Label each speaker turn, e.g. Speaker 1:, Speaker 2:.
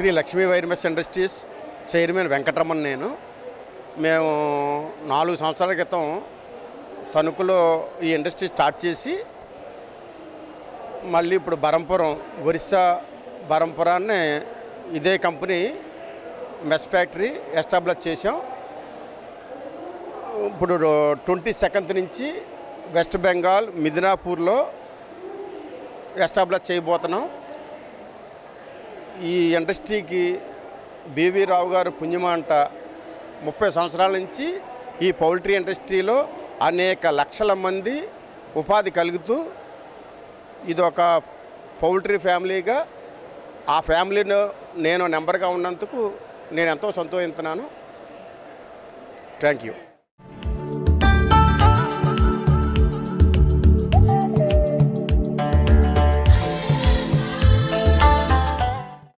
Speaker 1: Shri Lakshmi wiremesh industries chairman Venkataramana నేను మేము నాలుగు సంవత్సరాల క్రితం తణుకులో ఈ ఇండస్ట్రీ స్టార్ట్ చేసి మళ్ళీ ఇప్పుడు బరంపురం ఒరిస్సా బరంపురాన్ని ఇదే కంపెనీ మెస్ ఫ్యాక్టరీ ఎస్టాబ్లిష్ చేసాం ఇప్పుడు ట్వంటీ సెకండ్ నుంచి వెస్ట్ బెంగాల్ మిదినాపూర్లో ఎస్టాబ్లిష్ చేయబోతున్నాం ఈ ఇండస్ట్రీకి బీవీ రావు గారు పుణ్యమంట ముప్పై సంవత్సరాల నుంచి ఈ పౌల్ట్రీ ఇండస్ట్రీలో అనేక లక్షల మంది ఉపాధి కలుగుతూ ఇది ఒక పౌల్ట్రీ ఫ్యామిలీగా ఆ ఫ్యామిలీలో నేను నెంబర్గా ఉన్నందుకు నేను ఎంతో సంతోషిస్తున్నాను థ్యాంక్ యూ